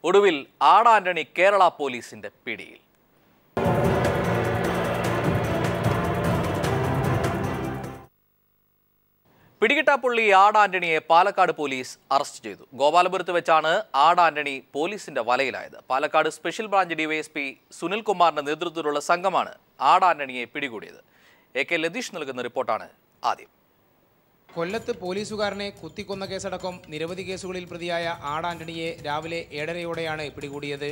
ഒടുവിൽ ആടാന്റണി കേരള പോലീസിന്റെ പിടിയിൽ പിടികിട്ടാപ്പുള്ളി ആട് ആന്റണിയെ പാലക്കാട് പോലീസ് അറസ്റ്റ് ചെയ്തു ഗോപാലപുരത്ത് വെച്ചാണ് ആട് ആന്റണി പോലീസിന്റെ വലയിലായത് പാലക്കാട് സ്പെഷ്യൽ ബ്രാഞ്ച് ഡിവൈഎസ്പി സുനിൽകുമാറിന്റെ നേതൃത്വത്തിലുള്ള സംഘമാണ് ആട് ആന്റണിയെ പിടികൂടിയത് എ കെ ലതീഷ് നൽകുന്ന റിപ്പോർട്ടാണ് ആദ്യം കൊല്ലത്ത് പോലീസുകാരനെ കുത്തിക്കൊന്ന കേസടക്കം നിരവധി കേസുകളിൽ പ്രതിയായ ആട് ആന്റണിയെ രാവിലെ ഏഴരയോടെയാണ് പിടികൂടിയത്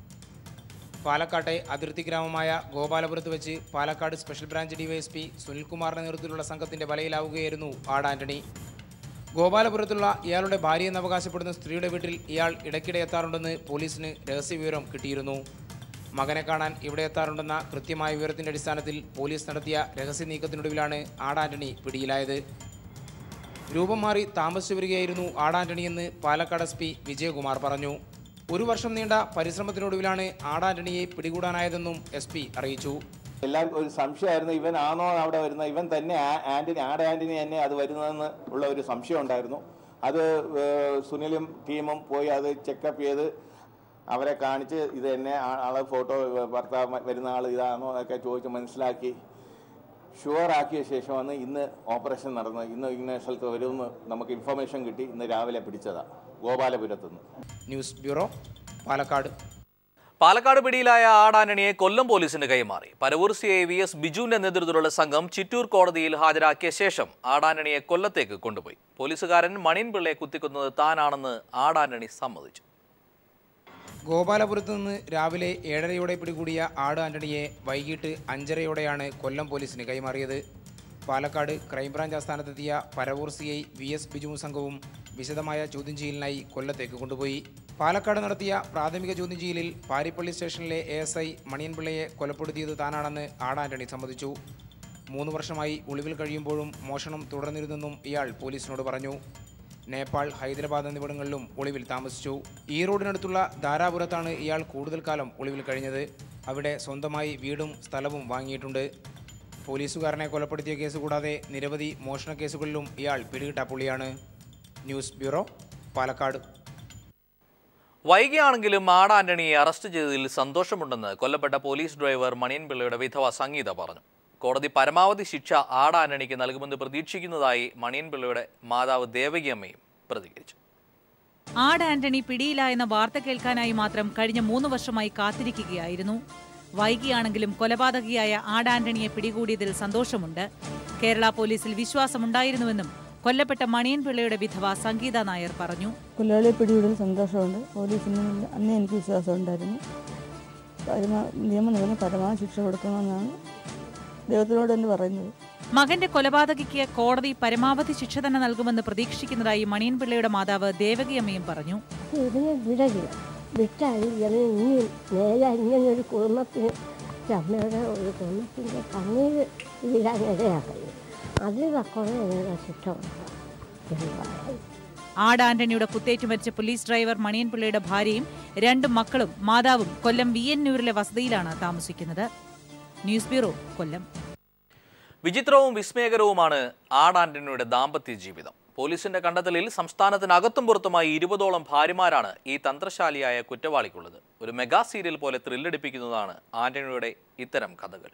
പാലക്കാട്ടെ അതിർത്തി ഗ്രാമമായ ഗോപാലപുരത്ത് വെച്ച് പാലക്കാട് സ്പെഷ്യൽ ബ്രാഞ്ച് ഡിവൈഎസ്പി സുനിൽകുമാറിന്റെ നേതൃത്വത്തിലുള്ള സംഘത്തിന്റെ വലയിലാവുകയായിരുന്നു ആട് ആന്റണി ഗോപാലപുരത്തുള്ള ഇയാളുടെ ഭാര്യയെന്ന് അവകാശപ്പെടുന്ന സ്ത്രീയുടെ വീട്ടിൽ ഇയാൾ ഇടയ്ക്കിടെ എത്താറുണ്ടെന്ന് പോലീസിന് രഹസ്യവിവരം കിട്ടിയിരുന്നു മകനെ കാണാൻ ഇവിടെ എത്താറുണ്ടെന്ന കൃത്യമായ വിവരത്തിന്റെ അടിസ്ഥാനത്തിൽ പോലീസ് നടത്തിയ രഹസ്യ നീക്കത്തിനൊടുവിലാണ് ആട് ആന്റണി പിടിയിലായത് രൂപം മാറി താമസിച്ചു വരികയായിരുന്നു ആടാന്റണിയെന്ന് പാലക്കാട് എസ് പി വിജയകുമാർ പറഞ്ഞു ഒരു വർഷം നീണ്ട പരിശ്രമത്തിനൊടുവിലാണ് ആടാന്റണിയെ പിടികൂടാനായതെന്നും എസ് പി അറിയിച്ചു എല്ലാം ഒരു സംശയമായിരുന്നു ഇവൻ ആണോ അവിടെ വരുന്ന ഇവൻ തന്നെ ആ- ആന്റണി ആട് ആന്റണി തന്നെ അത് വരുന്നതെന്ന് ഉള്ള ഒരു സംശയം ഉണ്ടായിരുന്നു അത് ഏഹ്, സുനിലും ടീമും പോയി അത് ചെക്കപ്പ് ചെയ്ത് അവരെ കാണിച്ച് ഇത് തന്നെ ആ- ആളെ ഫോട്ടോ ഭർത്താവ് വരുന്ന ആൾ ഇതാണോ എന്നൊക്കെ ചോദിച്ച് മനസ്സിലാക്കി ഷുവർ ആക്കിയ ശേഷമാണ് ഇന്ന് ഓപ്പറേഷൻ നടന്നത് ഇന്ന് ഇന്ന സ്ഥലത്ത് വരുമെന്ന് നമുക്ക് ഇൻഫർമേഷൻ കിട്ടി ഇന്ന് രാവിലെ പിടിച്ചതാണ് ഗോപാലപുരത്തുനിന്ന് ന്യൂസ് ബ്യൂറോ പാലക്കാട് പാലക്കാട് പിടിയിലായ ആടാന്റണിയെ കൊല്ലം പോലീസിന് കൈമാറി Paravur C I V S ബിജുവിന്റെ നേതൃത്വത്തിലുള്ള സംഘം ചിറ്റൂർ കോടതിയിൽ ഹാജരാക്കിയ ശേഷം ആടാന്റണിയെ കൊല്ലത്തേക്ക് കൊണ്ടുപോയി പോലീസുകാരൻ മണിയൻ പിള്ളയെ കുത്തിക്കുന്നത് താനാണെന്ന് ആടാന്റണി സമ്മതിച്ചു ഗോപാലപുരത്ത് നിന്ന് രാവിലെ ഏഴരയോടെ പിടികൂടിയ ആട് ആന്റണിയെ വൈകിട്ട് അഞ്ചരയോടെയാണ് കൊല്ലം പോലീസിന് കൈമാറിയത് പാലക്കാട് ക്രൈംബ്രാഞ്ച് ആസ്ഥാനത്തെത്തിയ Paravur C I V S Biju സംഘവും വിശദമായ ചോദ്യം ചെയ്യലിനായി കൊല്ലത്തേക്ക് കൊണ്ടുപോയി പാലക്കാട് നടത്തിയ പ്രാഥമിക ചോദ്യം ചെയ്യലിൽ പാരിപ്പള്ളി സ്റ്റേഷനിലെ എ എസ് ഐ മണിയൻപിള്ളയെ കൊലപ്പെടുത്തിയത് താനാണെന്ന് ആട് ആന്റണി സമ്മതിച്ചു മൂന്ന് വർഷമായി ഒളിവിൽ കഴിയുമ്പോഴും മോഷണം തുടർന്നിരുന്നെന്നും ഇയാൾ പോലീസിനോട് പറഞ്ഞു നേപ്പാൾ ഹൈദരാബാദ് എന്നിവിടങ്ങളിലും ഒളിവിൽ താമസിച്ചു ഈ റോഡിനടുത്തുള്ള ധാരാപുരത്താണ് ഇയാൾ കൂടുതൽ കാലം ഒളിവിൽ കഴിഞ്ഞത് അവിടെ സ്വന്തമായി വീടും സ്ഥലവും വാങ്ങിയിട്ടുണ്ട് പോലീസുകാരനെ കൊലപ്പെടുത്തിയ കേസ് കൂടാതെ നിരവധി മോഷണ കേസുകളിലും ഇയാൾ പിടികിട്ടാപ്പുള്ളിയാണ് ന്യൂസ് ബ്യൂറോ പാലക്കാട് വൈകിയാണെങ്കിലും ആട് ആന്റണിയെ അറസ്റ്റ് ചെയ്തതിൽ സന്തോഷമുണ്ടെന്ന് കൊല്ലപ്പെട്ട പോലീസ് ഡ്രൈവർ മണിയൻ പിള്ളയുടെ വിധവ സംഗീത പറഞ്ഞു കോടതി പരമാവധി ശിക്ഷ ആട് ആന്റണിക്ക് നൽകുമെന്ന് പ്രതീക്ഷിക്കുന്നതായി മണിയൻ പിള്ളയുടെ മാതാവ് ദേവകിയമ്മയും പ്രതികരിച്ചു ആട് ആന്റണി പിടിയിലായെന്ന വാർത്ത കേൾക്കാനായി മാത്രം കഴിഞ്ഞ മൂന്ന് വർഷമായി കാത്തിരിക്കുകയായിരുന്നു വൈകിയാണെങ്കിലും കൊലപാതകിയായ ആട് ആന്റണിയെ പിടികൂടിയതിൽ സന്തോഷമുണ്ട് കേരള പോലീസിൽ വിശ്വാസമുണ്ടായിരുന്നുവെന്നും കൊല്ലപ്പെട്ട മണിയൻ പിള്ളയുടെ വിധവ സംഗീത നായർ പറഞ്ഞു കൊല്ലാളിയെ പിടികൂടൽ സന്തോഷമുണ്ട് പോലീസിന് അന്നേ എനിക്ക് വിശ്വാസമുണ്ടായിരുന്നു പരമാ നിയമം നൽകുന്ന പരമാവധി ശിക്ഷ കൊടുക്കണമെന്നാണ് ദൈവത്തിനോട് തന്നെ പറയുന്നത് മകന്റെ കൊലപാതകിക്ക് കോടതി പരമാവധി ശിക്ഷ തന്നെ നൽകുമെന്ന് പ്രതീക്ഷിക്കുന്നതായി മണിയൻ പിള്ളയുടെ മാതാവ് ദേവകിയമ്മയും പറഞ്ഞു ഇതിനെ വിടരുത് വിട്ടാൽ ഇങ്ങനെ ഇനി നേരെ ഇങ്ങനെ ഒരു കുടുംബത്തിന് അമ്മയുടെ ഒരു കുടുംബത്തിൻ്റെ കണ്ണീര് വീഴാൻ ഇടയാക്കരുത് അതിൽ തക്കോടെ ഞങ്ങളുടെ ശിക്ഷ കൊടുക്കുക എന്ന് പറയുന്നു ആട് ആന്റണിയുടെ കുത്തേറ്റ് മരിച്ച പോലീസ് ഡ്രൈവർ മണിയൻ പിള്ളയുടെ ഭാര്യയും രണ്ട് മക്കളും മാതാവും കൊല്ലം വിയന്നൂരിലെ വസതിയിലാണ് താമസിക്കുന്നത് ന്യൂസ് ബ്യൂറോ കൊല്ലം വിചിത്രവും വിസ്മയകരവുമാണ് ആട് ആന്റണിയുടെ ദാമ്പത്യ ജീവിതം പോലീസിന്റെ കണ്ടെത്തലിൽ സംസ്ഥാനത്തിനകത്തും പുറത്തുമായി ഇരുപതോളം ഭാര്യമാരാണ് ഈ തന്ത്രശാലിയായ കുറ്റവാളിക്കുള്ളത് ഒരു മെഗാ സീരിയൽ പോലെ ത്രില്ലടിപ്പിക്കുന്നതാണ് ആന്റണിയുടെ ഇത്തരം കഥകൾ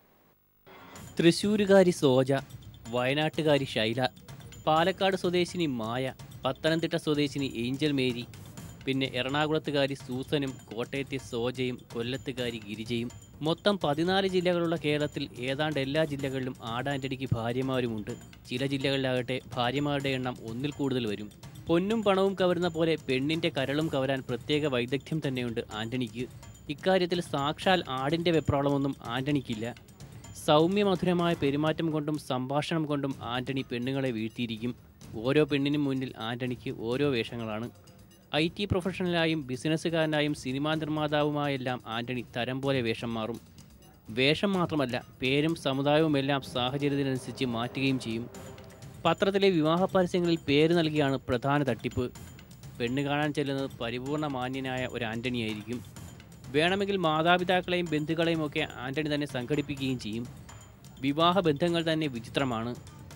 തൃശ്ശൂരുകാരി സോജ വയനാട്ടുകാരി ശൈല പാലക്കാട് സ്വദേശിനി മായ പത്തനംതിട്ട സ്വദേശിനി ഏഞ്ചൽ മേരി പിന്നെ എറണാകുളത്തുകാരി സൂസനും കോട്ടയത്തെ സോജയും കൊല്ലത്തുകാരി ഗിരിജയും മൊത്തം പതിനാല് ജില്ലകളുള്ള കേരളത്തിൽ ഏതാണ്ട് എല്ലാ ജില്ലകളിലും ആടാൻ്റടിക്ക് ഭാര്യമാരുമുണ്ട് ചില ജില്ലകളിലാകട്ടെ ഭാര്യമാരുടെ എണ്ണം ഒന്നിൽ കൂടുതൽ വരും പൊന്നും പണവും കവരുന്ന പോലെ പെണ്ണിൻ്റെ കരളും കവരാൻ പ്രത്യേക വൈദഗ്ധ്യം തന്നെയുണ്ട് ആൻ്റണിക്ക് ഇക്കാര്യത്തിൽ സാക്ഷാൽ ആടിൻ്റെ വെപ്രാളമൊന്നും ആൻ്റണിക്കില്ല സൗമ്യമധുരമായ പെരുമാറ്റം കൊണ്ടും സംഭാഷണം കൊണ്ടും ആൻ്റണി പെണ്ണുങ്ങളെ വീഴ്ത്തിയിരിക്കും ഓരോ പെണ്ണിനും മുന്നിൽ ആൻ്റണിക്ക് ഓരോ വേഷങ്ങളാണ് ഐ ടി പ്രൊഫഷണലായും ബിസിനസ്സുകാരനായും സിനിമാ നിർമ്മാതാവുമായെല്ലാം ആൻ്റണി തരം പോലെ വേഷം മാറും വേഷം മാത്രമല്ല പേരും സമുദായവുമെല്ലാം സാഹചര്യത്തിനനുസരിച്ച് മാറ്റുകയും ചെയ്യും പത്രത്തിലെ വിവാഹ പരസ്യങ്ങളിൽ പേര് നൽകിയാണ് പ്രധാന തട്ടിപ്പ് പെണ്ണ് കാണാൻ ചെല്ലുന്നത് പരിപൂർണ മാന്യനായ ഒരു ആൻ്റണിയായിരിക്കും വേണമെങ്കിൽ മാതാപിതാക്കളെയും ബന്ധുക്കളെയും ഒക്കെ ആൻ്റണി തന്നെ സംഘടിപ്പിക്കുകയും ചെയ്യും വിവാഹ ബന്ധങ്ങൾ തന്നെ വിചിത്രമാണ്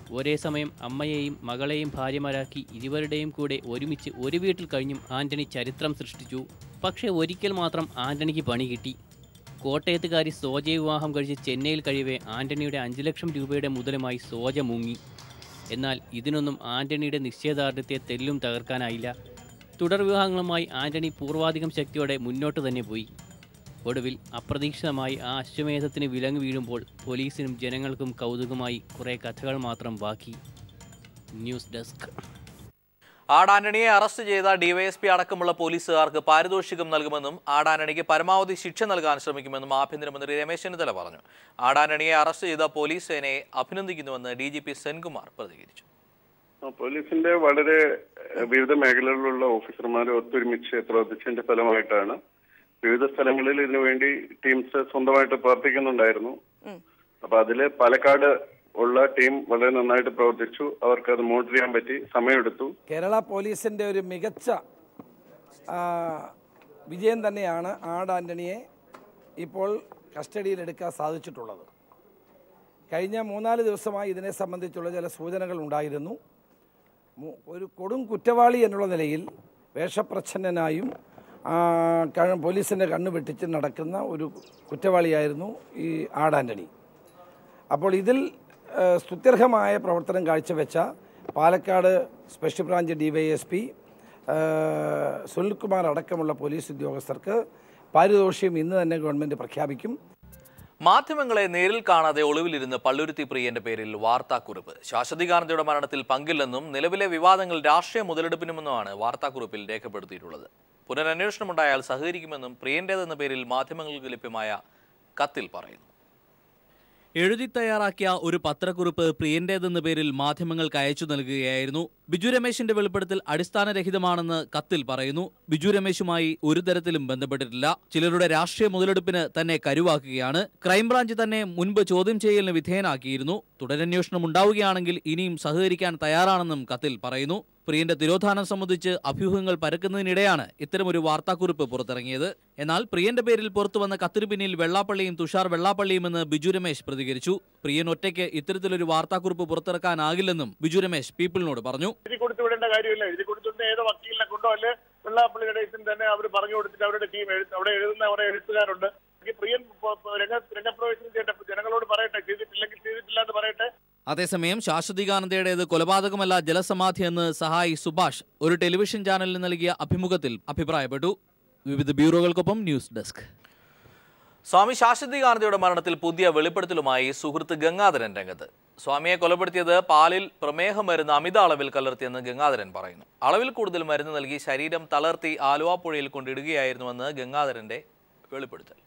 ഒരേ സമയം അമ്മയെയും മകളെയും ഭാര്യമാരാക്കി ഇരുവരുടെയും കൂടെ ഒരുമിച്ച് ഒരു വീട്ടിൽ കഴിഞ്ഞും ആന്റണി ചരിത്രം സൃഷ്ടിച്ചു പക്ഷേ ഒരിക്കൽ മാത്രം ആന്റണിക്ക് പണി കിട്ടി കോട്ടയത്തുകാരി സോജയെ വിവാഹം കഴിച്ച് ചെന്നൈയിൽ കഴിയവേ ആന്റണിയുടെ അഞ്ച് ലക്ഷം രൂപയുടെ മുതലുമായി സോജ മുങ്ങി എന്നാൽ ഇതിനൊന്നും ആന്റണിയുടെ നിശ്ചയദാർഢ്യത്തെ തെല്ലും തകർക്കാനായില്ല തുടർ വിവാഹങ്ങളുമായി ആന്റണി പൂർവാധികം ശക്തിയോടെ മുന്നോട്ട് തന്നെ പോയി ഒടുവിൽ അപ്രതീക്ഷിതമായി ആ അശ്വമേധത്തിന് വിലങ്ങ് വീഴുമ്പോൾ പോലീസിനും ജനങ്ങൾക്കും കൗതുകമായി കുറേ കഥകൾ മാത്രം ബാക്കി ന്യൂസ് ഡെസ്ക് ആടാന്റണിയെ അറസ്റ്റ് ചെയ്ത ഡിവൈഎസ്പി അടക്കമുള്ള പോലീസുകാർക്ക് പാരിതോഷികം നൽകുമെന്നും ആടാന്റണിക്ക് പരമാവധി ശിക്ഷ നൽകാൻ ശ്രമിക്കുമെന്നും ആഭ്യന്തരമന്ത്രി രമേശ് ചെന്നിത്തല പറഞ്ഞു ആടാന്റണിയെ അറസ്റ്റ് ചെയ്ത പോലീസ് സേനയെ അഭിനന്ദിക്കുന്നുവെന്ന് ഡി ജി പി സെൻകുമാർ പ്രതികരിച്ചു ആ, പോലീസിന്റെ വളരെ ഏഹ്, വിവിധ മേഖലകളിലുള്ള ഓഫീസർമാരെ ഒത്തൊരുമിച്ച് പ്രവർത്തിച്ചതിന്റെ ഫലമായിട്ടാണ് വിവിധ സ്ഥലങ്ങളിൽ ഇതിനുവേണ്ടി ടീംസ് സ്വന്തമായിട്ട് പ്രവർത്തിക്കുന്നുണ്ടായിരുന്നു അപ്പൊ അതില് പാലക്കാട് ഉള്ള ടീം വളരെ നന്നായിട്ട് പ്രവർത്തിച്ചു അവർക്ക് അത് മോണിറ്റർ ചെയ്യാൻ പറ്റി സമയമെടുത്തു കേരള പോലീസിൻ്റെ ഒരു മികച്ച ആ, വിജയം തന്നെയാണ് ആഡ് ആൻ്റണിയെ ഇപ്പോൾ കസ്റ്റഡിയിലെടുക്കാൻ സാധിച്ചിട്ടുള്ളത് കഴിഞ്ഞ മൂന്നാല് ദിവസമായി ഇതിനെ സംബന്ധിച്ചുള്ള ചില സൂചനകൾ ഉണ്ടായിരുന്നു മു- ഒരു കൊടും കുറ്റവാളി എന്നുള്ള നിലയിൽ വേഷപ്രച്ഛന്നനായും ആ, ക- പോലീസിൻ്റെ കണ്ണു വെട്ടിച്ച് നടക്കുന്ന ഒരു കുറ്റവാളിയായിരുന്നു ഈ ആഡ് ആൻ്റണി അപ്പോൾ ഇതിൽ ഏഹ്, സ്തുത്യർഹമായ പ്രവർത്തനം കാഴ്ചവെച്ച Palakkad special branch DYSP Sunilkumar അടക്കമുള്ള പോലീസ് ഉദ്യോഗസ്ഥർക്ക് പാരിതോഷികം ഇന്ന് തന്നെ ഗവൺമെൻറ് പ്രഖ്യാപിക്കും മാധ്യമങ്ങളെ നേരിൽ കാണാതെ ഒളിവിലിരുന്ന് പള്ളുരുത്തി പ്രിയന്റെ പേരിൽ വാർത്താക്കുറിപ്പ് ശാശ്വതി ഗാന്ധിയുടെ മരണത്തിൽ പങ്കില്ലെന്നും നിലവിലെ വിവാദങ്ങൾ രാഷ്ട്രീയ മുതലെടുപ്പിനുമെന്നുമാണ് വാർത്താക്കുറിപ്പിൽ രേഖപ്പെടുത്തിയിട്ടുള്ളത് പുനരന്വേഷണമുണ്ടായാൽ സഹകരിക്കുമെന്നും പ്രിയന്റേതെന്ന പേരിൽ മാധ്യമങ്ങൾക്ക് ലഭ്യമായ കത്തിൽ പറയുന്നു എഴുതി തയ്യാറാക്കിയ ഒരു പത്രക്കുറിപ്പ് പ്രിയന്റേതെന്ന പേരിൽ മാധ്യമങ്ങൾക്ക് അയച്ചു നൽകുകയായിരുന്നു ബിജു രമേശിന്റെ വെളിപ്പെടുത്തൽ അടിസ്ഥാനരഹിതമാണെന്ന് കത്തിൽ പറയുന്നു ബിജു രമേശുമായി ഒരു തരത്തിലും ബന്ധപ്പെട്ടിട്ടില്ല ചിലരുടെ രാഷ്ട്രീയ മുതലെടുപ്പിന് തന്നെ കരുവാക്കുകയാണ് ക്രൈംബ്രാഞ്ച് തന്നെ മുൻപ് ചോദ്യം ചെയ്യലിന് വിധേയനാക്കിയിരുന്നു തുടരന്വേഷണം ഉണ്ടാവുകയാണെങ്കിൽ ഇനിയും സഹകരിക്കാൻ തയ്യാറാണെന്നും കത്തിൽ പറയുന്നു പ്രിയന്റെ തിരോധാനം സംബന്ധിച്ച് അഭ്യൂഹങ്ങൾ പരക്കുന്നതിനിടെയാണ് ഇത്തരമൊരു വാർത്താക്കുറിപ്പ് പുറത്തിറങ്ങിയത് എന്നാൽ പ്രിയന്റെ പേരിൽ പുറത്തുവന്ന കത്തിനു പിന്നിൽ വെള്ളാപ്പള്ളിയും തുഷാർ വെള്ളാപ്പള്ളിയുമെന്ന് ബിജു രമേശ് പ്രതികരിച്ചു പ്രിയൻ ഒറ്റയ്ക്ക് ഇത്തരത്തിലൊരു വാർത്താക്കുറിപ്പ് പുറത്തിറക്കാനാകില്ലെന്നും ബിജു രമേശ് പീപ്പിളിനോട് പറഞ്ഞു എഴുതി കൊടുത്തു വിടേണ്ട കാര്യമില്ല എഴുതി കൊടുത്തിട്ട് ഏതോ വക്കീലിനെ കൊണ്ടോ അല്ലെ വെള്ളാപ്പള്ളി ഗണേശൻ തന്നെ അവർ പറഞ്ഞു കൊടുത്തിട്ട് അവരുടെ ടീം അവിടെ എഴുതുന്ന കുറെ എഴുത്തുകാരുണ്ട് ഈ പ്രിയൻ പ- പ- രംഗ രംഗപ്രവേശനം ചെയ്യട്ടെ ജനങ്ങളോട് പറയട്ടെ ചെയ്തിട്ടില്ലെങ്കിൽ ചെയ്തിട്ടില്ല എന്ന് പറയട്ടെ അതേസമയം ശാശ്വതികാനന്ദയുടേത് കൊലപാതകമല്ല ജലസമാധി എന്ന് സഹായി സുഭാഷ് ഒരു ടെലിവിഷൻ ചാനലിന് നൽകിയ അഭിമുഖത്തിൽ അഭിപ്രായപ്പെട്ടു വിവിധ ബ്യൂറോകൾക്കൊപ്പം ന്യൂസ് ഡെസ്ക് സ്വാമി ശാശ്വതികാനന്ദയുടെ മരണത്തിൽ പുതിയ വെളിപ്പെടുത്തലുമായി സുഹൃത്ത് ഗംഗാധരൻ രംഗത്ത് സ്വാമിയെ കൊലപ്പെടുത്തിയത് പാലിൽ പ്രമേഹം മരുന്ന് അമിത അളവിൽ കലർത്തിയെന്ന് ഗംഗാധരൻ പറയുന്നു അളവിൽ കൂടുതൽ മരുന്ന് നൽകി ശരീരം തളർത്തി ആലുവാപ്പുഴയിൽ കൊണ്ടിടുകയായിരുന്നുവെന്ന് ഗംഗാധരന്റെ വെളിപ്പെടുത്തൽ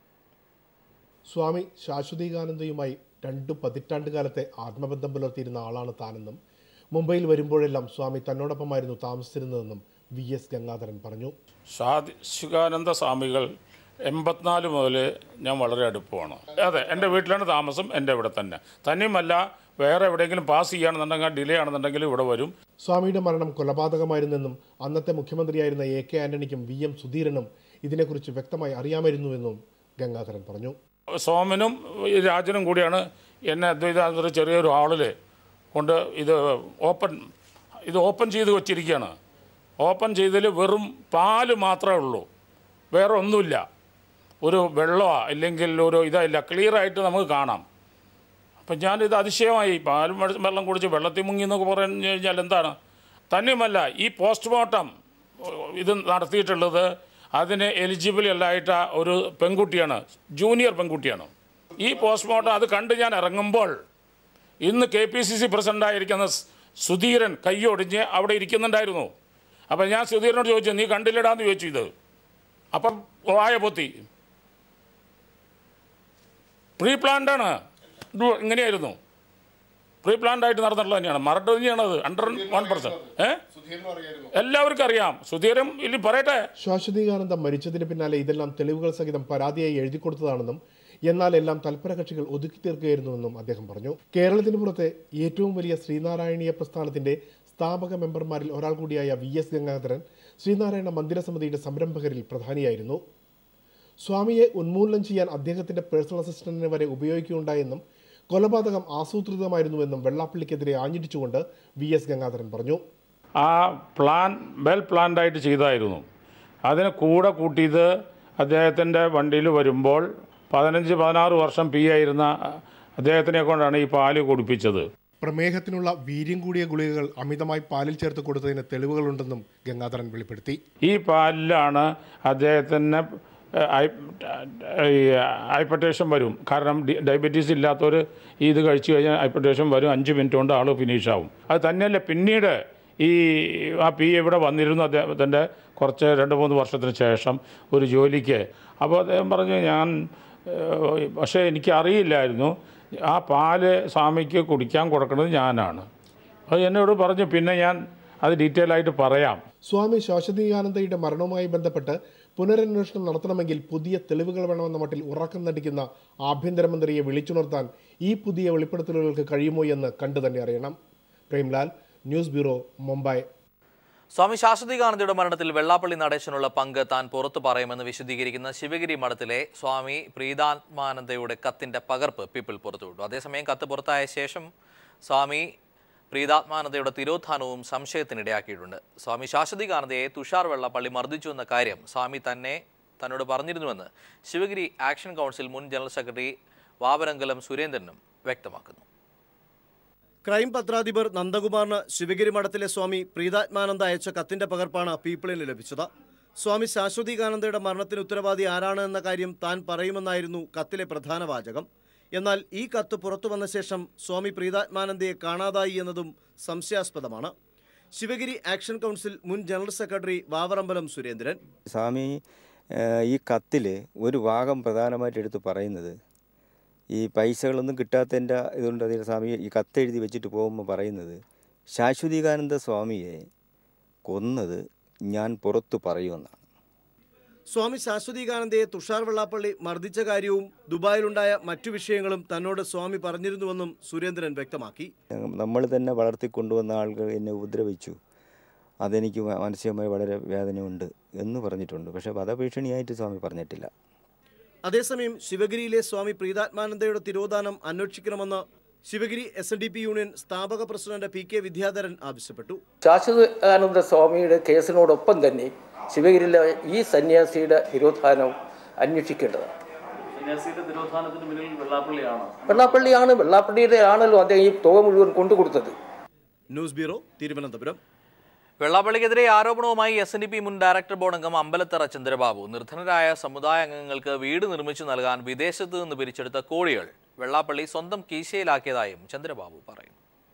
സ്വാമി ശാശ്വതീകാനന്ദയുമായി രണ്ടു പതിറ്റാണ്ട് കാലത്തെ ആത്മബന്ധം പുലർത്തിയിരുന്ന ആളാണ് താനെന്നും മുംബൈയിൽ വരുമ്പോഴെല്ലാം സ്വാമി തന്നോടൊപ്പമായിരുന്നു താമസിച്ചിരുന്നതെന്നും വി എസ് ഗംഗാധരൻ പറഞ്ഞു ശാന്തിശുകാനന്ദ സ്വാമികൾ എൺപത്തിനാല് മുതൽ ഞാൻ വളരെ അടുപ്പമാണ് അതെ എൻ്റെ വീട്ടിലാണ് താമസം എൻ്റെ ഇവിടെ തന്നെ തന്നെയുമല്ല വേറെ എവിടെയെങ്കിലും പാസ് ചെയ്യുകയാണെന്നുണ്ടെങ്കിൽ ഡിലേ ആണെന്നുണ്ടെങ്കിൽ ഇവിടെ വരും സ്വാമിയുടെ മരണം കൊലപാതകമായിരുന്നെന്നും അന്നത്തെ മുഖ്യമന്ത്രിയായിരുന്ന എ കെ ആന്റണിക്കും വി എം സുധീരനും ഇതിനെക്കുറിച്ച് വ്യക്തമായി അറിയാമായിരുന്നുവെന്നും ഗംഗാധരൻ പറഞ്ഞു സോമനും ഈ രാജനും കൂടിയാണ് എന്നെ അദ്വൈതാന്തര ചെറിയൊരു ഹാളിൽ കൊണ്ട് ഇത് ഓപ്പൺ ഇത് ഓപ്പൺ ചെയ്ത് വച്ചിരിക്കുകയാണ് ഓപ്പൺ ചെയ്തതിൽ വെറും പാല് മാത്രമേ ഉള്ളൂ വേറെ ഒന്നുമില്ല ഒരു വെള്ളമോ അല്ലെങ്കിൽ ഒരു ഇതായില്ല ക്ലിയറായിട്ട് നമുക്ക് കാണാം അപ്പം ഞാനിത് അതിശയമായി പാലും വെള്ള- വെള്ളം കുടിച്ച് വെള്ളത്തിൽ മുങ്ങി എന്നൊക്കെ പറഞ്ഞു കഴിഞ്ഞാൽ എന്താണ് തന്നെയുമല്ല ഈ പോസ്റ്റ്മോർട്ടം ഇത് നടത്തിയിട്ടുള്ളത് അതിന് എലിജിബിൾ അല്ലായിട്ട് ഒരു പെൺകുട്ടിയാണ് ജൂനിയർ പെൺകുട്ടിയാണ് ഈ പോസ്റ്റ്മോർട്ടം അത് കണ്ട് ഞാൻ ഇറങ്ങുമ്പോൾ ഇന്ന് കെ പി സി സി പ്രസിഡൻ്റായിരിക്കുന്ന സ് സുധീരൻ കൈയൊടിഞ്ഞ് അവിടെ ഇരിക്കുന്നുണ്ടായിരുന്നു അപ്പം ഞാൻ സുധീരനോട് ചോദിച്ചു നീ കണ്ടില്ലടാന്ന് ചോദിച്ചു ഇത് അപ്പം വായ പൊത്തി പ്രീ പ്ലാൻഡാണ് ഇത് ഇങ്ങനെയായിരുന്നു പ്രീ പ്ലാൻഡ് ആയിട്ട് നടന്നിട്ടുള്ളത് തന്നെയാണ് മറട്ട് തന്നെയാണത് ഹൺഡ്രഡ് വൺ പെർസെൻറ്റ് ഏ എല്ലാവർക്കും അറിയാം സുധീരൻ ഇല്ല പറയട്ടെ ശാശ്വതീകാനന്ദ മരിച്ചതിന് പിന്നാലെ ഇതെല്ലാം തെളിവുകൾ സഹിതം പരാതിയായി എഴുതി കൊടുത്തതാണെന്നും എന്നാൽ എല്ലാം തൽപര കക്ഷികൾ ഒതുക്കി തീർക്കുകയായിരുന്നുവെന്നും അദ്ദേഹം പറഞ്ഞു കേരളത്തിന് പുറത്തെ ഏറ്റവും വലിയ ശ്രീനാരായണീയ പ്രസ്ഥാനത്തിന്റെ സ്ഥാപക മെമ്പർമാരിൽ ഒരാൾ കൂടിയായ വി എസ് ഗംഗാധരൻ ശ്രീനാരായണ മന്ദിര സമിതിയുടെ സംരംഭകരിൽ പ്രധാനിയായിരുന്നു സ്വാമിയെ ഉന്മൂലനം ചെയ്യാൻ അദ്ദേഹത്തിന്റെ പേഴ്സണൽ അസിസ്റ്റന്റിനെ വരെ ഉപയോഗിക്കുകയുണ്ടായെന്നും കൊലപാതകം ആസൂത്രിതമായിരുന്നുവെന്നും വെള്ളാപ്പള്ളിക്കെതിരെ ആഞ്ഞിടിച്ചുകൊണ്ട് വി എസ് ഗംഗാധരൻ പറഞ്ഞു ആ പ്ലാൻ വെൽ പ്ലാൻഡായിട്ട് ചെയ്തായിരുന്നു അതിന് കൂടെ കൂട്ടിയത് അദ്ദേഹത്തിൻ്റെ വണ്ടിയിൽ വരുമ്പോൾ പതിനഞ്ച് പതിനാറ് വർഷം പി ആയിരുന്ന അദ്ദേഹത്തിനെ കൊണ്ടാണ് ഈ പാല് കുടിപ്പിച്ചത് പ്രമേഹത്തിനുള്ള വീര്യം കൂടിയ ഗുളികകൾ അമിതമായി പാലിൽ ചേർത്ത് കൊടുത്തതിന് തെളിവുകളുണ്ടെന്നും ഗംഗാധരൻ വെളിപ്പെടുത്തി ഈ പാലിലാണ് അദ്ദേഹത്തിന് ഹൈപ്പർട്ടേഷൻ വരും കാരണം ഡി- ഡയബറ്റീസ് ഇല്ലാത്തവർ ഇത് കഴിച്ചു കഴിഞ്ഞാൽ ഹൈപ്പർട്ടേഷൻ വരും അഞ്ച് മിനിറ്റ് കൊണ്ട് ആൾ ഫിനിഷ് ആവും അത് തന്നെയല്ല പിന്നീട് ഈ ആ പി ഇവിടെ വന്നിരുന്നു അദ്ദേഹത്തിൻ്റെ കുറച്ച് രണ്ട് മൂന്ന് വർഷത്തിന് ശേഷം ഒരു ജോലിക്ക് അപ്പോൾ അദ്ദേഹം പറഞ്ഞു ഞാൻ ഏഹ്, പക്ഷേ എനിക്ക് അറിയില്ലായിരുന്നു ആ പാല് സ്വാമിക്ക് കുടിക്കാൻ കൊടുക്കുന്നത് ഞാനാണ് അത് എന്നോട് പറഞ്ഞു പിന്നെ ഞാൻ അത് ഡീറ്റെയിൽ ആയിട്ട് പറയാം സ്വാമി ശാശ്വതീകാനന്ദയുടെ മരണവുമായി ബന്ധപ്പെട്ട് പുനരന്വേഷണം നടത്തണമെങ്കിൽ പുതിയ തെളിവുകൾ വേണമെന്ന മട്ടിൽ ഉറക്കം നടിക്കുന്ന ആഭ്യന്തരമന്ത്രിയെ വിളിച്ചുണർത്താൻ ഈ പുതിയ വെളിപ്പെടുത്തലുകൾക്ക് കഴിയുമോ എന്ന് കണ്ടു തന്നെ അറിയണം പ്രേംലാൽ ന്യൂസ് ബ്യൂറോ മുംബൈ സ്വാമി ശാശ്വതികാനന്ദയുടെ മരണത്തിൽ വെള്ളാപ്പള്ളി നടേശനുള്ള പങ്ക് താൻ പുറത്തു പറയുമെന്ന് വിശദീകരിക്കുന്ന ശിവഗിരി മഠത്തിലെ സ്വാമി പ്രീതാത്മാനന്ദയുടെ കത്തിന്റെ പകർപ്പ് പീപ്പിൾ പുറത്തുവിട്ടു അതേസമയം കത്ത് പുറത്തായ ശേഷം സ്വാമി പ്രീതാത്മാനന്ദയുടെ തിരോധാനവും സംശയത്തിനിടയാക്കിയിട്ടുണ്ട് സ്വാമി ശാശ്വതികാനന്ദയെ തുഷാർ വെള്ളാപ്പള്ളി മർദ്ദിച്ചു എന്ന കാര്യം സ്വാമി തന്നെ തന്നോട് പറഞ്ഞിരുന്നുവെന്ന് ശിവഗിരി ആക്ഷൻ കൗൺസിൽ മുൻ ജനറൽ സെക്രട്ടറി വാവരങ്കലം സുരേന്ദ്രനും വ്യക്തമാക്കുന്നു ക്രൈം പത്രാധിപർ നന്ദകുമാറിന് ശിവഗിരി മഠത്തിലെ സ്വാമി പ്രീതാത്മാനന്ദ അയച്ച കത്തിന്റെ പകർപ്പാണ് പീപ്പിളിന് ലഭിച്ചത് സ്വാമി ശാശ്വതീകാനന്ദയുടെ മരണത്തിന് ഉത്തരവാദി ആരാണ് എന്ന കാര്യം താൻ പറയുമെന്നായിരുന്നു കത്തിലെ പ്രധാന വാചകം എന്നാൽ ഈ കത്ത് പുറത്തു വന്ന ശേഷം സ്വാമി പ്രീതാത്മാനന്ദയെ കാണാതായി എന്നതും സംശയാസ്പദമാണ് ശിവഗിരി ആക്ഷൻ കൗൺസിൽ മുൻ ജനറൽ സെക്രട്ടറി വാവറമ്പലം സുരേന്ദ്രൻ സ്വാമി ഏഹ്, ഈ കത്തിൽ ഒരു ഭാഗം പ്രധാനമായിട്ട് എടുത്ത് പറയുന്നത് ഈ പൈസകളൊന്നും കിട്ടാത്തതിൻ്റെ ഇതുകൊണ്ട് അതിൽ സ്വാമി ഈ കത്തെഴുതി വെച്ചിട്ട് പോകുമ്പോൾ പറയുന്നത് ശാശ്വതീകാനന്ദ സ്വാമിയെ കൊന്നത് ഞാൻ പുറത്തു പറയുമെന്നാണ് സ്വാമി ശാശ്വതീകാനന്ദയെ തുഷാർ വെള്ളാപ്പള്ളി മർദ്ദിച്ച കാര്യവും ദുബായിലുണ്ടായ മറ്റു വിഷയങ്ങളും തന്നോട് സ്വാമി പറഞ്ഞിരുന്നുവെന്നും സുരേന്ദ്രൻ വ്യക്തമാക്കി നമ്മൾ തന്നെ വളർത്തിക്കൊണ്ടുവന്ന ആളുകൾ എന്നെ ഉപദ്രവിച്ചു അതെനിക്ക് മ- മാനസികമായി വളരെ വേദനയുണ്ട് എന്ന് പറഞ്ഞിട്ടുണ്ട് പക്ഷേ വധഭീഷണിയായിട്ട് സ്വാമി പറഞ്ഞിട്ടില്ല അതേസമയം ശിവഗിരിയിലെ സ്വാമി പ്രീതാത്മാനന്ദയുടെ തിരോധാനം അന്വേഷിക്കണമെന്ന് Sivagiri S N D P union സ്ഥാപക പ്രസിഡന്റ് പി കെ വിദ്യാധരൻ ആവശ്യപ്പെട്ടു ശാശ്വതാനന്ദ സ്വാമിയുടെ കേസിനോടൊപ്പം തന്നെ ശിവഗിരിയിലെ ഈ സന്യാസിയുടെ തിരോധാനം അന്വേഷിക്കേണ്ടതാണ് സന്യാസിയുടെ തിരോധാനത്തിന് പിന്നിൽ വെള്ളാപ്പള്ളിയാണോ വെള്ളാപ്പള്ളിയാണ് വെള്ളാപ്പള്ളിയുടെ ആണല്ലോ അദ്ദേഹം ഈ തുക മുഴുവൻ കൊണ്ടുകൊടുത്തത് ന്യൂസ് ബ്യൂറോ തിരുവനന്തപുരം വെള്ളാപ്പള്ളിക്കെതിരെ ആരോപണവുമായി എസ് എൻ ഡി പി മുൻ ഡയറക്ടർ ബോർഡ് അംഗം അമ്പലത്തറ ചന്ദ്രബാബു നിർധനരായ സമുദായ അംഗങ്ങൾക്ക് വീട് നിർമ്മിച്ചു നൽകാൻ വിദേശത്ത് നിന്ന് പിരിച്ചെടുത്ത കോടികൾ വെള്ളാപ്പള്ളി സ്വന്തം കീശയിലാക്കിയതായും ചന്ദ്രബാബു പറയുന്നു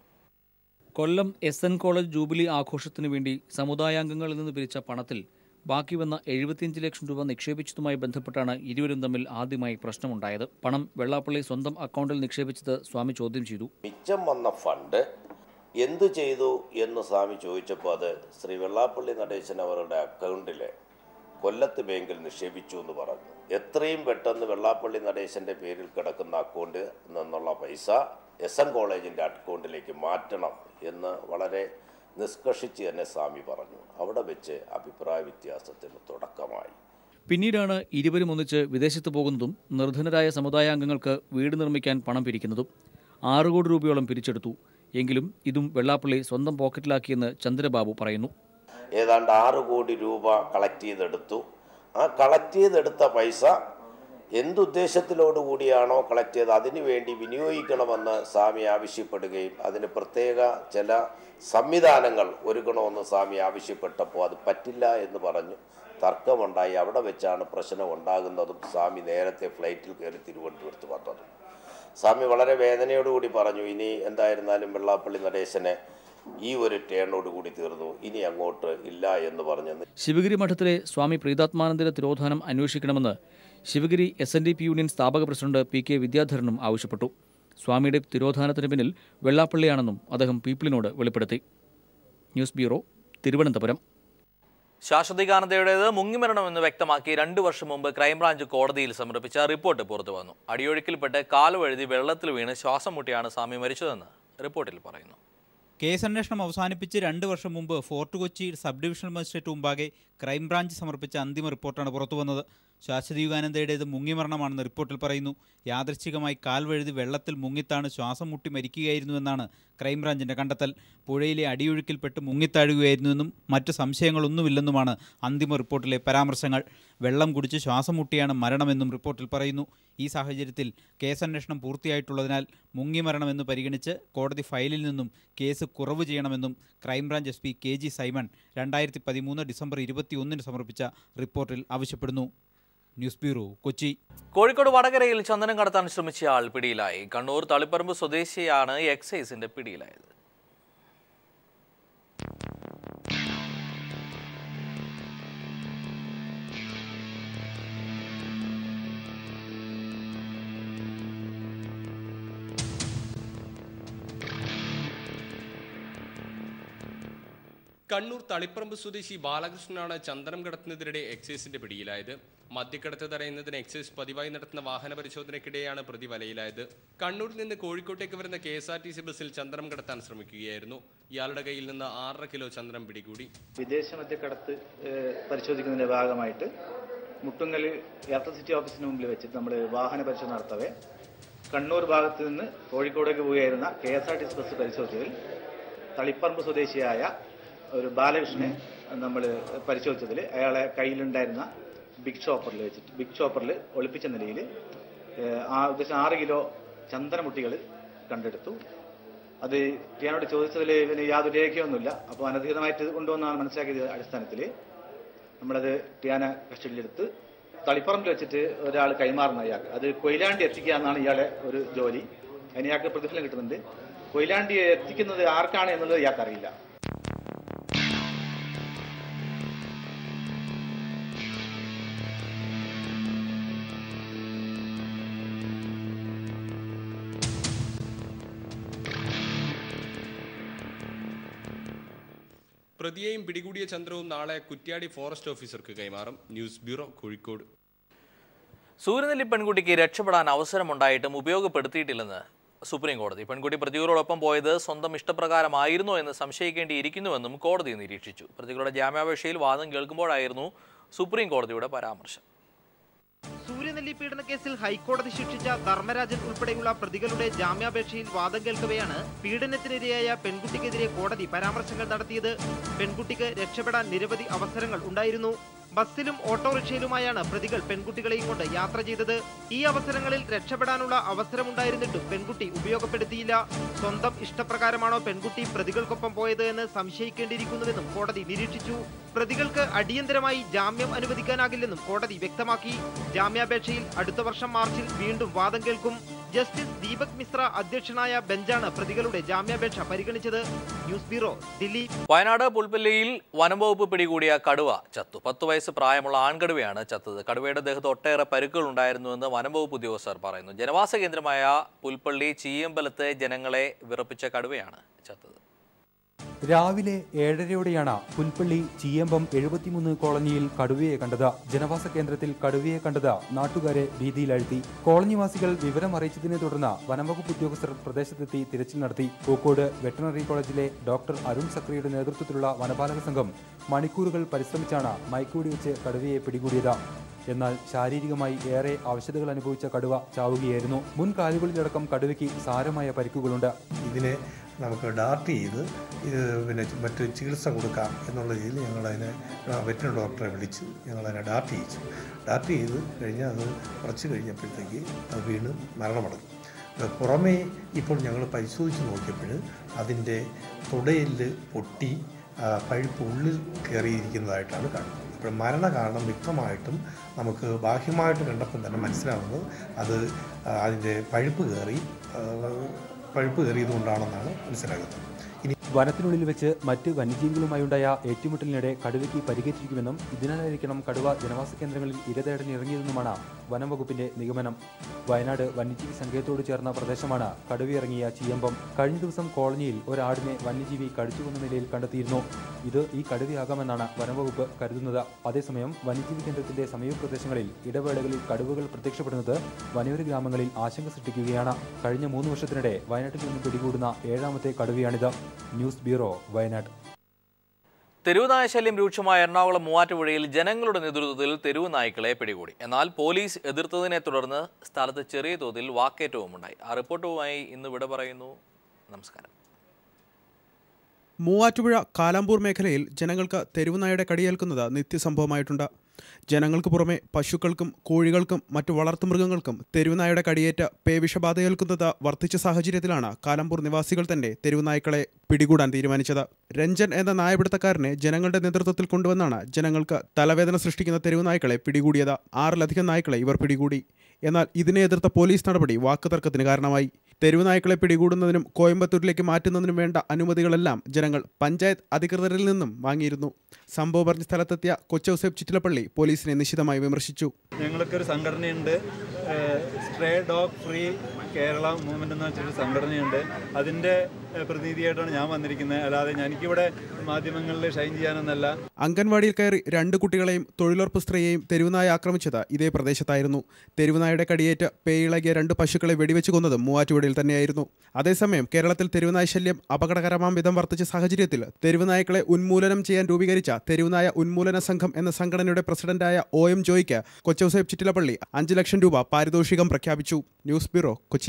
Kollam S N college jubilee ആഘോഷത്തിനു വേണ്ടി സമുദായാംഗങ്ങളിൽ നിന്ന് പിരിച്ച പണത്തിൽ ബാക്കി വന്ന എഴുപത്തിയഞ്ച് ലക്ഷം രൂപ നിക്ഷേപിച്ചതുമായി ബന്ധപ്പെട്ടാണ് ഇരുവരും തമ്മിൽ ആദ്യമായി പ്രശ്നമുണ്ടായത് പണം വെള്ളാപ്പള്ളി സ്വന്തം അക്കൗണ്ടിൽ നിക്ഷേപിച്ചത് സ്വാമി ചോദ്യം ചെയ്തു മിച്ചം വന്ന ഫണ്ട് എന്തു ചെയ്തു എന്ന് സ്വാമി ചോദിച്ചപ്പോൾ അത് ശ്രീ വെള്ളാപ്പള്ളി നടേശൻ അവരുടെ അക്കൗണ്ടിൽ കൊല്ലത്ത് ബാങ്കിൽ നിക്ഷേപിച്ചു എന്ന് പറഞ്ഞു എത്രയും പെട്ടെന്ന് വെള്ളാപ്പള്ളി നടേശൻ്റെ പേരിൽ കിടക്കുന്ന അക്കൗണ്ടിൽ നിന്നുള്ള പൈസ എസ് എൻ കോളേജിൻ്റെ അക്കൗണ്ടിലേക്ക് മാറ്റണം എന്ന് വളരെ നിഷ്കർഷിച്ച് തന്നെ സ്വാമി പറഞ്ഞു അവിടെ വെച്ച് അഭിപ്രായ വ്യത്യാസത്തിന് തുടക്കമായി പിന്നീടാണ് ഇരുവരും ഒന്നിച്ച് വിദേശത്ത് പോകുന്നതും നിർധനരായ സമുദായാംഗങ്ങൾക്ക് വീട് നിർമ്മിക്കാൻ പണം പിരിക്കുന്നതും ആറ് കോടി രൂപയോളം പിരിച്ചെടുത്തു എങ്കിലും ഇതും വെള്ളാപ്പള്ളി സ്വന്തം പോക്കറ്റിലാക്കിയെന്ന് ചന്ദ്രബാബു പറയുന്നു ഏതാണ്ട് ആറ് കോടി രൂപ കളക്ട് ചെയ്തെടുത്തു ആ കളക്ട് ചെയ്തെടുത്ത പൈസ എന്തുദ്ദേശത്തിലോട് കൂടിയാണോ കളക്ട് ചെയ്ത് അതിനു വേണ്ടി വിനിയോഗിക്കണമെന്ന് സ്വാമി ആവശ്യപ്പെടുകയും അതിന് പ്രത്യേക ചില സംവിധാനങ്ങൾ ഒരുക്കണമെന്ന് സ്വാമി ആവശ്യപ്പെട്ടപ്പോൾ അത് പറ്റില്ല എന്ന് പറഞ്ഞു തർക്കമുണ്ടായി അവിടെ വെച്ചാണ് പ്രശ്നം ഉണ്ടാകുന്നതും സ്വാമി നേരത്തെ ഫ്ലൈറ്റിൽ കയറി തിരുവനന്തപുരത്ത് വന്നതും സ്വാമി വളരെ വേദനയോടുകൂടി പറഞ്ഞു ഇനി എന്തായിരുന്നാലും വെള്ളാപ്പള്ളി നടേശനെ ഈ ഒരു ടേണോടുകൂടി തീർന്നു ഇനി അങ്ങോട്ട് ഇല്ല എന്ന് പറഞ്ഞെന്ന് ശിവഗിരി മഠത്തിലെ സ്വാമി പ്രീതാത്മാനന്ദന്റെ തിരോധാനം അന്വേഷിക്കണമെന്ന് Sivagiri S N D P union സ്ഥാപക പ്രസിഡന്റ് പി കെ വിദ്യാധരനും ആവശ്യപ്പെട്ടു സ്വാമിയുടെ തിരോധാനത്തിന് പിന്നിൽ വെള്ളാപ്പള്ളിയാണെന്നും അദ്ദേഹം പീപ്പിളിനോട് വെളിപ്പെടുത്തി ന്യൂസ് ബ്യൂറോ തിരുവനന്തപുരം ശാശ്വതികാനന്ദയുടേത് മുങ്ങിമരണമെന്ന് വ്യക്തമാക്കി രണ്ടു വർഷം മുമ്പ് ക്രൈംബ്രാഞ്ച് കോടതിയിൽ സമർപ്പിച്ച റിപ്പോർട്ട് പുറത്തു വന്നു അടിയൊഴുക്കിൽപ്പെട്ട് കാലുവഴുതി വെള്ളത്തിൽ വീണ് ശ്വാസം മുട്ടിയാണ് സ്വാമി മരിച്ചതെന്ന് റിപ്പോർട്ടിൽ പറയുന്നു കേസന്വേഷണം അവസാനിപ്പിച്ച് രണ്ട് വർഷം മുമ്പ് fort Kochi sub divisional magistrate മുമ്പാകെ ക്രൈംബ്രാഞ്ച് സമർപ്പിച്ച അന്തിമ റിപ്പോർട്ടാണ് പുറത്തുവന്നത് ശാശ്വതയുഗാനന്ദയുടേത് മുങ്ങിമരണമാണെന്ന് റിപ്പോർട്ടിൽ പറയുന്നു യാദൃച്ഛികമായി കാൽ വഴുതി വെള്ളത്തിൽ മുങ്ങിത്താണ് ശ്വാസം മുട്ടി മരിക്കുകയായിരുന്നുവെന്നാണ് ക്രൈംബ്രാഞ്ചിന്റെ കണ്ടെത്തൽ പുഴയിലെ അടിയൊഴുക്കിൽപ്പെട്ട് മുങ്ങിത്താഴുകയായിരുന്നുവെന്നും മറ്റ് സംശയങ്ങളൊന്നുമില്ലെന്നുമാണ് അന്തിമ റിപ്പോർട്ടിലെ പരാമർശങ്ങൾ വെള്ളം കുടിച്ച് ശ്വാസം മുട്ടിയാണ് മരണമെന്നും റിപ്പോർട്ടിൽ പറയുന്നു ഈ സാഹചര്യത്തിൽ കേസന്വേഷണം പൂർത്തിയായിട്ടുള്ളതിനാൽ മുങ്ങിമരണമെന്ന് പരിഗണിച്ച് കോടതി ഫയലിൽ നിന്നും കേസ് കുറവ് ചെയ്യണമെന്നും crime branch S P K G Simon രണ്ടായിരത്തി പതിമൂന്ന് ഡിസംബർ ഇരുപത്തിയൊന്നിന് സമർപ്പിച്ച റിപ്പോർട്ടിൽ ആവശ്യപ്പെടുന്നു ന്യൂസ് ബ്യൂറോ കൊച്ചി കോഴിക്കോട് വടകരയിൽ ചന്ദനം കടത്താൻ ശ്രമിച്ചയാൾ പിടിയിലായി കണ്ണൂർ തളിപ്പറമ്പ് സ്വദേശിയാണ് എക്സൈസിന്റെ പിടിയിലായത് കണ്ണൂർ തളിപ്പറമ്പ് സ്വദേശി ബാലകൃഷ്ണനാണ് ചന്ദനം കടത്തുന്നതിനിടെ എക്സൈസിന്റെ പിടിയിലായത് മദ്യക്കടത്ത് തടയുന്നതിന് എക്സൈസ് പതിവായി നടത്തുന്ന വാഹന പരിശോധനയ്ക്കിടെയാണ് പ്രതി വലയിലായത് കണ്ണൂരിൽ നിന്ന് കോഴിക്കോട്ടേക്ക് വരുന്ന K S R T C ബസ്സിൽ ചന്ദനം കടത്താൻ ശ്രമിക്കുകയായിരുന്നു ഇയാളുടെ കയ്യിൽ നിന്ന് ആറര കിലോ ചന്ദനം പിടികൂടി വിദേശ മദ്യക്കടത്ത് ഏഹ്, പരിശോധിക്കുന്നതിന്റെ ഭാഗമായിട്ട് മുട്ടുങ്ങൽ എയർപോർട്ട് സിറ്റി ഓഫീസിന് മുമ്പിൽ വെച്ചിട്ട് നമ്മൾ വാഹന പരിശോധന നടത്തവേ കണ്ണൂർ ഭാഗത്ത് നിന്ന് കോഴിക്കോടേക്ക് പോവുകയായിരുന്ന K S R T C bus പരിശോധിച്ചതിൽ തളിപ്പറമ്പ് സ്വദേശിയായ ഒരു ബാലകൃഷ്ണനെ നമ്മൾ പരിശോധിച്ചതിൽ അയാളെ കയ്യിലുണ്ടായിരുന്ന ബിഗ് ഷോപ്പറിൽ വെച്ചിട്ട് ബിഗ് ഷോപ്പറിൽ ഒളിപ്പിച്ച നിലയിൽ ആ ഉദ്ദേശം ആറ് കിലോ ചന്ദനമുട്ടികൾ കണ്ടെടുത്തു അത് ടിയാനോട് ചോദിച്ചതിൽ ഇവന് യാതൊരു രേഖയൊന്നുമില്ല അപ്പോൾ അനധികൃതമായിട്ട് കൊണ്ടുവന്നാണ് മനസ്സിലാക്കിയത് അടിസ്ഥാനത്തിൽ നമ്മളത് ടിയാന കസ്റ്റഡിയിലെടുത്ത് തളിപ്പറമ്പിൽ വെച്ചിട്ട് ഒരാൾ കൈമാറുന്ന ഇയാൾക്ക് അത് കൊയിലാണ്ടി എത്തിക്കുക എന്നാണ് ഇയാളെ ഒരു ജോലി അതിന് ഇയാൾക്ക് പ്രതിഫലം കിട്ടുന്നുണ്ട് കൊയിലാണ്ടി എത്തിക്കുന്നത് ആർക്കാണ് എന്നുള്ളത് ഇയാൾക്ക് അറിയില്ല പ്രതിയെയും പിടികൂടിയ ചന്ദ്രവും നാളെ കുറ്റ്യാടി ഫോറസ്റ്റ് ഓഫീസർക്ക് കൈമാറും ന്യൂസ് ബ്യൂറോ കോഴിക്കോട് സൂര്യനെല്ലി പെൺകുട്ടിക്ക് രക്ഷപ്പെടാൻ അവസരമുണ്ടായിട്ടും ഉപയോഗപ്പെടുത്തിയിട്ടില്ലെന്ന് സുപ്രീം കോടതി പെൺകുട്ടി പ്രതികളോടൊപ്പം പോയത് സ്വന്തം ഇഷ്ടപ്രകാരമായിരുന്നോ എന്ന് സംശയിക്കേണ്ടിയിരിക്കുന്നുവെന്നും കോടതി നിരീക്ഷിച്ചു പ്രതികളുടെ ജാമ്യാപേക്ഷയിൽ വാദം കേൾക്കുമ്പോഴായിരുന്നു സുപ്രീം കോടതിയുടെ പരാമർശം സൂര്യനെല്ലി പീഡന കേസിൽ ഹൈക്കോടതി ശിക്ഷിച്ച ധർമ്മരാജൻ ഉൾപ്പെടെയുള്ള പ്രതികളുടെ ജാമ്യാപേക്ഷയിൽ വാദം കേൾക്കവെയാണ് പീഡനത്തിനിരയായ പെൺകുട്ടിക്കെതിരെ കോടതി പരാമർശങ്ങൾ നടത്തിയത് പെൺകുട്ടിക്ക് രക്ഷപ്പെടാൻ നിരവധി അവസരങ്ങൾ ഉണ്ടായിരുന്നു ബസ്സിലും ഓട്ടോറിക്ഷയിലുമായാണ് പ്രതികൾ പെൺകുട്ടികളെയും കൊണ്ട് യാത്ര ചെയ്തത് ഈ അവസരങ്ങളിൽ രക്ഷപ്പെടാനുള്ള അവസരമുണ്ടായിരുന്നിട്ടും പെൺകുട്ടി ഉപയോഗപ്പെടുത്തിയില്ല സ്വന്തം ഇഷ്ടപ്രകാരമാണോ പെൺകുട്ടി പ്രതികൾക്കൊപ്പം പോയത് എന്ന് സംശയിക്കേണ്ടിയിരിക്കുന്നുവെന്നും കോടതി നിരീക്ഷിച്ചു പ്രതികൾക്ക് അടിയന്തരമായി ജാമ്യം അനുവദിക്കാനാകില്ലെന്നും കോടതി വ്യക്തമാക്കി ജാമ്യാപേക്ഷയിൽ അടുത്ത വർഷം മാർച്ചിൽ വീണ്ടും വാദം കേൾക്കും ജസ്റ്റിസ് ദീപക് മിശ്ര അധ്യക്ഷനായ ബെഞ്ചാണ് പ്രതികളുടെ ജാമ്യാപേക്ഷ പരിഗണിച്ചത് ന്യൂസ് ബ്യൂറോ ദില്ലി വയനാട് പുൽപ്പള്ളിയിൽ വനംവകുപ്പ് പിടികൂടിയ കടുവ ചത്തു പത്ത് വയസ്സ് പ്രായമുള്ള ആൺകടുവയാണ് ചത്തത് കടുവയുടെ ദേഹത്ത് ഒട്ടേറെ പരുക്കുകൾ ഉണ്ടായിരുന്നുവെന്ന് വനംവകുപ്പ് ഉദ്യോഗസ്ഥർ പറയുന്നു ജനവാസ കേന്ദ്രമായ പുൽപ്പള്ളി ചീയമ്പലത്തെ ജനങ്ങളെ വിറപ്പിച്ച കടുവയാണ് ചത്തത് രാവിലെ ഏഴരയോടെയാണ് പുൽപ്പള്ളി ചീയമ്പം എഴുപത്തിമൂന്ന് കോളനിയിൽ കടുവയെ കണ്ടത് ജനവാസ കേന്ദ്രത്തിൽ കടുവയെ കണ്ടത് നാട്ടുകാരെ ഭീതിയിലാഴ്ത്തി കോളനിവാസികൾ വിവരം അറിയിച്ചതിനെ തുടർന്ന് വനംവകുപ്പ് ഉദ്യോഗസ്ഥർ പ്രദേശത്തെത്തി തിരച്ചിൽ നടത്തി പൂക്കോട് വെറ്ററിനറി കോളേജിലെ ഡോക്ടർ അരുൺ സക്രിയുടെ നേതൃത്വത്തിലുള്ള വനപാലക സംഘം മണിക്കൂറുകൾ പരിശ്രമിച്ചാണ് മയക്കുവെടി വെച്ച് കടുവയെ പിടികൂടിയത് എന്നാൽ ശാരീരികമായി ഏറെ ആവശ്യതകൾ അനുഭവിച്ച കടുവ ചാവുകയായിരുന്നു മുൻ കാലുകളിലടക്കം കടുവയ്ക്ക് സാരമായ പരിക്കുകളുണ്ട് ഇതിനെ നമുക്ക് ഡാർട്ട് ചെയ്ത് ഇത് പിന്നെ മറ്റ് ചികിത്സ കൊടുക്കാം എന്നുള്ള രീതിയിൽ ഞങ്ങളതിനെ വെറ്റിനറി ഡോക്ടറെ വിളിച്ച് ഞങ്ങളതിനെ ഡാർട്ട് ചെയ്യിച്ചു ഡാർട്ട് ചെയ്ത് കഴിഞ്ഞാൽ അത് കുറച്ച് കഴിഞ്ഞപ്പോഴത്തേക്ക് അത് വീണ്ടും മരണമടഞ്ഞു അത് പുറമേ ഇപ്പോൾ ഞങ്ങൾ പരിശോധിച്ച് നോക്കിയപ്പോൾ അതിൻ്റെ തുടയെല്ല് പൊട്ടി ആ, പഴുപ്പ് ഉള്ളിൽ കയറിയിരിക്കുന്നതായിട്ടാണ് കാണുന്നത് അപ്പോൾ മരണ കാരണം വ്യക്തമായിട്ടും നമുക്ക് ബാഹ്യമായിട്ട് കണ്ടപ്പോൾ തന്നെ മനസ്സിലാവുന്നത് അത് ആ, അതിൻ്റെ പഴുപ്പ് കയറി ആ, പഴുപ്പ് കയറിയതുകൊണ്ടാണെന്നാണ് മനസ്സിലാകുന്നത് ഇനി വനത്തിനുള്ളിൽ വെച്ച് മറ്റ് വന്യജീവികളുമായുണ്ടായ ഏറ്റുമുട്ടലിനിടെ കടുവയ്ക്ക് പരിക്കേറ്റിരിക്കുമെന്നും ഇതിനാലായിരിക്കണം കടുവ ജനവാസ കേന്ദ്രങ്ങളിൽ ഇരതേടാൻ ഇറങ്ങിയതെന്നുമാണ് വനം വകുപ്പിന്റെ നിഗമനം വയനാട് വന്യജീവി സങ്കേതത്തോട് ചേർന്ന പ്രദേശമാണ് കടുവയിറങ്ങിയ ചീയമ്പം കഴിഞ്ഞ ദിവസം കോളനിയിൽ ഒരാടിനെ വന്യജീവി കടിച്ചുകൊന്ന നിലയിൽ കണ്ടെത്തിയിരുന്നു ഇത് ഈ കടുവയാകാമെന്നാണ് വനംവകുപ്പ് കരുതുന്നത് അതേസമയം വന്യജീവി കേന്ദ്രത്തിന്റെ സമീപ പ്രദേശങ്ങളിൽ ഇടവേളകളിൽ കടുവകൾ പ്രത്യക്ഷപ്പെടുന്നത് വനയോര ഗ്രാമങ്ങളിൽ ആശങ്ക സൃഷ്ടിക്കുകയാണ് കഴിഞ്ഞ മൂന്ന് വർഷത്തിനിടെ വയനാട്ടിൽ നിന്നും പിടികൂടുന്ന ഏഴാമത്തെ കടുവയാണിത് ന്യൂസ് ബ്യൂറോ വയനാട് തെരുവുനായ ശല്യം രൂക്ഷമായ എറണാകുളം മൂവാറ്റുപുഴയിൽ ജനങ്ങളുടെ നേതൃത്വത്തിൽ തെരുവ് നായ്ക്കളെ പിടികൂടി എന്നാൽ പോലീസ് എതിർത്തതിനെ തുടർന്ന് സ്ഥലത്ത് ചെറിയ തോതിൽ വാക്കേറ്റവും ഉണ്ടായി ആ റിപ്പോർട്ടുമായി ഇന്ന് വിട പറയുന്നു നമസ്കാരം മൂവാറ്റുപുഴ കാലാമ്പൂർ മേഖലയിൽ ജനങ്ങൾക്ക് തെരുവുനായുടെ കടിയേൽക്കുന്നത് നിത്യസംഭവമായിട്ടുണ്ട് ജനങ്ങൾക്ക് പുറമെ പശുക്കൾക്കും കോഴികൾക്കും മറ്റു വളർത്തുമൃഗങ്ങൾക്കും തെരുവുനായുടെ കടിയേറ്റ് പേവിഷബാധയേൽക്കുന്നത് വർദ്ധിച്ച സാഹചര്യത്തിലാണ് കാലമ്പൂർ നിവാസികൾ തന്നെ തെരുവുനായ്ക്കളെ പിടികൂടാൻ തീരുമാനിച്ചത് രഞ്ജൻ എന്ന നായപിടുത്തക്കാരനെ ജനങ്ങളുടെ നേതൃത്വത്തിൽ കൊണ്ടുവന്നാണ് ജനങ്ങൾക്ക് തലവേദന സൃഷ്ടിക്കുന്ന തെരുവുനായ്ക്കളെ പിടികൂടിയത് ആറിലധികം നായ്ക്കളെ ഇവർ പിടികൂടി എന്നാൽ ഇതിനെ എതിർത്ത പോലീസ് നടപടി വാക്കുതർക്കത്തിന് കാരണമായി തെരുവുനായ്ക്കളെ പിടികൂടുന്നതിനും കോയമ്പത്തൂരിലേക്ക് മാറ്റുന്നതിനും വേണ്ട അനുമതികളെല്ലാം ജനങ്ങൾ പഞ്ചായത്ത് അധികൃതരിൽ നിന്നും വാങ്ങിയിരുന്നു സംഭവം പറഞ്ഞ സ്ഥലത്തെത്തിയ കൊച്ചൗസേബ് ചിറ്റിലപ്പള്ളി പോലീസിനെ നിശിതമായി വിമർശിച്ചു ഞങ്ങൾക്കൊരു സംഘടനയുണ്ട് stray dog free Kerala movement എന്ന് വെച്ചൊരു സംഘടനയുണ്ട് അതിൻ്റെ ഏഹ്, പ്രതിനിധിയായിട്ടാണ് ഞാൻ വന്നിരിക്കുന്നത് അല്ലാതെ എനിക്കിവിടെ മാധ്യമങ്ങളിൽ ഷൈൻ ചെയ്യാനൊന്നല്ല അംഗൻവാടിയിൽ കയറി രണ്ട് കുട്ടികളെയും തൊഴിലുറപ്പ് സ്ത്രീയെയും തെരുവുനായ ആക്രമിച്ചത് ഇതേ പ്രദേശത്തായിരുന്നു തെരുവുനായുടെ കടിയേറ്റ് പേയിളകിയ രണ്ട് പശുക്കളെ വെടിവെച്ച് കൊന്നതും മൂവാറ്റുപുഴയിൽ തന്നെയായിരുന്നു അതേസമയം കേരളത്തിൽ തെരുവുനായ ശല്യം അപകടകരമാം വിധം വർദ്ധിച്ച സാഹചര്യത്തിൽ തെരുവുനായ്ക്കളെ ഉന്മൂലനം ചെയ്യാൻ രൂപീകരിച്ച തെരുവുനായ ഉന്മൂലന സംഘം എന്ന സംഘടനയുടെ പ്രസിഡന്റായ ഒ എം ജോയ്ക്ക് കൊച്ചൗസേബ് ചിറ്റിലപ്പള്ളി അഞ്ച് ലക്ഷം രൂപ പാരിതോഷികം പ്രഖ്യാപിച്ചു ന്യൂസ് ബ്യൂറോ കൊച്ചി